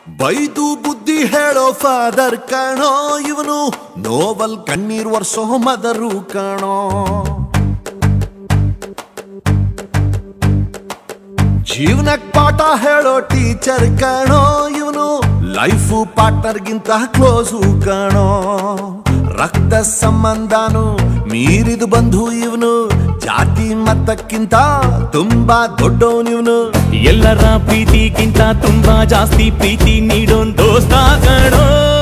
ಬೈದು ಬುದ್ಧಿ ಹೇಳೋ ಫಾದರ್ ಕಣೋ ಇವನು ನೋವಲ್ ಕಣ್ಣೀರ್ ವರ್ಷೋ ಮದರು ಕಣೋ ಜೀವನಕ್ ಪಾಠ ಹೇಳೋ ಟೀಚರ್ ಕಣೋ ಇವನು ಲೈಫು ಪಾರ್ಟ್ನರ್ಗಿಂತ ಕ್ಲೋಸು ಕಣೋ ರಕ್ತ ಸಂಬಂಧನು ಮೀರಿದು ಬಂಧು ಇವನು ಜಾತಿ ಮತಕ್ಕಿಂತ ತುಂಬಾ ದೊಡ್ಡವನಿವನು ಎಲ್ಲರ ಪ್ರೀತಿಗಿಂತ ತುಂಬಾ ಜಾಸ್ತಿ ಪ್ರೀತಿ ನೀಡೋನ್ ದೋಸ್ತ ಕಣೋ